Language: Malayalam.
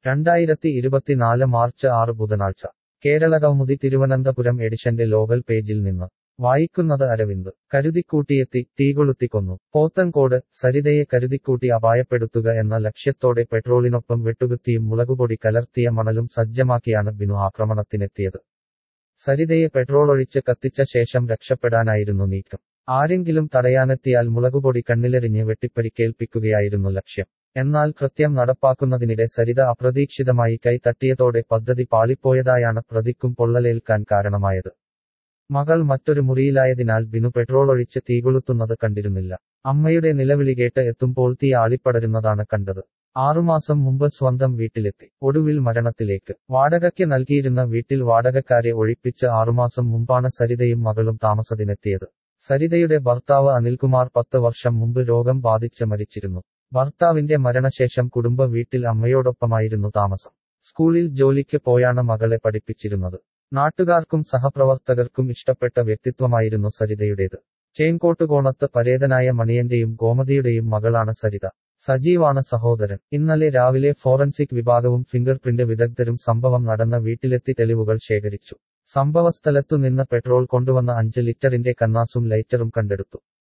രണ്ടായിരത്തി ഇരുപത്തിനാല് മാർച്ച് ആറ് ബുധനാഴ്ച കേരളകൗമുദി തിരുവനന്തപുരം എഡിഷന്റെ ലോകൽ പേജിൽ നിന്ന് വായിക്കുന്നത് അരവിന്ദ് കരുതിക്കൂട്ടിയെത്തി തീകൊളുത്തിക്കൊന്നു പോത്തൻകോട് സരിതയെ കരുതിക്കൂട്ടി അപായപ്പെടുത്തുക എന്ന ലക്ഷ്യത്തോടെ പെട്രോളിനൊപ്പം വെട്ടുകുത്തിയും മുളകുപൊടി കലർത്തിയ മണലും സജ്ജമാക്കിയാണ് ബിനു ആക്രമണത്തിനെത്തിയത് സരിതയെ പെട്രോളൊഴിച്ച് കത്തിച്ച ശേഷം രക്ഷപ്പെടാനായിരുന്നു നീക്കം ആരെങ്കിലും തടയാനെത്തിയാൽ മുളകുപൊടി കണ്ണിലെറിഞ്ഞ് വെട്ടിപ്പരിക്കേൽപ്പിക്കുകയായിരുന്നു ലക്ഷ്യം എന്നാൽ കൃത്യം നടപ്പാക്കുന്നതിനിടെ സരിത അപ്രതീക്ഷിതമായി കൈ തട്ടിയതോടെ പദ്ധതി പാളിപ്പോയതായാണ് പ്രതിക്കും പൊള്ളലേൽക്കാൻ കാരണമായത് മകൾ മറ്റൊരു മുറിയിലായതിനാൽ ബിനു പെട്രോളൊഴിച്ച് തീകൊളുത്തുന്നത് കണ്ടിരുന്നില്ല അമ്മയുടെ നിലവിളി കേട്ട് എത്തുമ്പോൾ തീ ആളിപ്പടരുന്നതാണ് കണ്ടത് ആറുമാസം മുമ്പ് സ്വന്തം വീട്ടിലെത്തി ഒടുവിൽ മരണത്തിലേക്ക് വാടകയ്ക്ക് നൽകിയിരുന്ന വീട്ടിൽ വാടകക്കാരെ ഒഴിപ്പിച്ച് ആറുമാസം മുമ്പാണ് സരിതയും മകളും താമസത്തിനെത്തിയത് സരിതയുടെ ഭർത്താവ് അനിൽകുമാർ പത്ത് വർഷം മുമ്പ് രോഗം ബാധിച്ച് മരിച്ചിരുന്നു ഭർത്താവിന്റെ മരണശേഷം കുടുംബ വീട്ടിൽ അമ്മയോടൊപ്പമായിരുന്നു താമസം സ്കൂളിൽ ജോലിക്ക് പോയാണ് മകളെ പഠിപ്പിച്ചിരുന്നത് നാട്ടുകാർക്കും സഹപ്രവർത്തകർക്കും ഇഷ്ടപ്പെട്ട വ്യക്തിത്വമായിരുന്നു സരിതയുടേത് ചേങ്കോട്ടുകോണത്ത് പരേതനായ മണിയന്റെയും ഗോമതിയുടെയും മകളാണ് സരിത സജീവാണ് സഹോദരൻ ഇന്നലെ രാവിലെ ഫോറൻസിക് വിഭാഗവും ഫിംഗർ പ്രിന്റ് വിദഗ്ധരും സംഭവം നടന്ന വീട്ടിലെത്തി തെളിവുകൾ ശേഖരിച്ചു സംഭവസ്ഥലത്തു നിന്ന് പെട്രോൾ കൊണ്ടുവന്ന അഞ്ച് ലിറ്ററിന്റെ കന്നാസും ലൈറ്ററും കണ്ടെടുത്തു